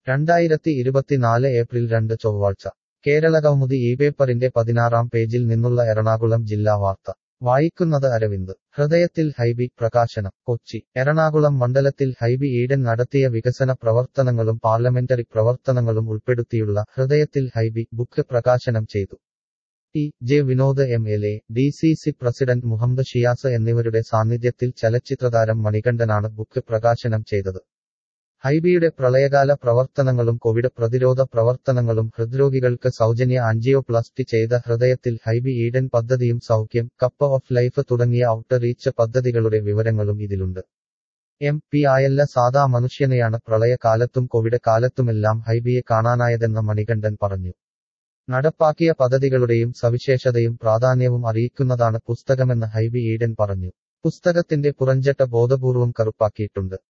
രണ്ടായിരത്തി ഇരുപത്തിനാല് ഏപ്രിൽ രണ്ട് ചൊവ്വാഴ്ച കേരളകൗമുദി ഈ പേപ്പറിന്റെ പതിനാറാം പേജിൽ നിന്നുള്ള എറണാകുളം ജില്ലാ വാർത്ത വായിക്കുന്നത് അരവിന്ദ് ഹൃദയത്തിൽ ഹൈബി പ്രകാശനം കൊച്ചി എറണാകുളം മണ്ഡലത്തിൽ ഹൈബി ഈഡൻ നടത്തിയ വികസന പ്രവർത്തനങ്ങളും പാർലമെന്ററി പ്രവർത്തനങ്ങളും ഉൾപ്പെടുത്തിയുള്ള ഹൃദയത്തിൽ ഹൈബി ബുക്ക് പ്രകാശനം ചെയ്തു T J Vinod M L A D C C president Muhammad Shiyas എന്നിവരുടെ സാന്നിധ്യത്തിൽ ചലച്ചിത്രതാരം മണികണ്ഠനാണ് ബുക്ക് പ്രകാശനം ചെയ്തത് ഹൈബിയുടെ പ്രളയകാല പ്രവർത്തനങ്ങളും കോവിഡ് പ്രതിരോധ പ്രവർത്തനങ്ങളും ഹൃദ്രോഗികൾക്ക് സൗജന്യ ആൻജിയോപ്ലാസ്റ്റി ചെയ്ത ഹൃദയത്തിൽ ഹൈബി ഈഡൻ പദ്ധതിയും സൗഖ്യം കപ്പ് ഓഫ് ലൈഫ് തുടങ്ങിയ ഔട്ട് റീച്ച് പദ്ധതികളുടെ വിവരങ്ങളും ഇതിലുണ്ട് എം പി ആയല്ല സാധാ മനുഷ്യനെയാണ് പ്രളയകാലത്തും കോവിഡ് കാലത്തുമെല്ലാം ഹൈബിയെ കാണാനായതെന്ന് മണികണ്ഠൻ പറഞ്ഞു നടപ്പാക്കിയ പദ്ധതികളുടെയും സവിശേഷതയും പ്രാധാന്യവും അറിയിക്കുന്നതാണ് പുസ്തകമെന്ന് ഹൈബി ഈഡൻ പറഞ്ഞു പുസ്തകത്തിന്റെ പുറഞ്ചട്ട ബോധപൂർവം കറുപ്പാക്കിയിട്ടുണ്ട്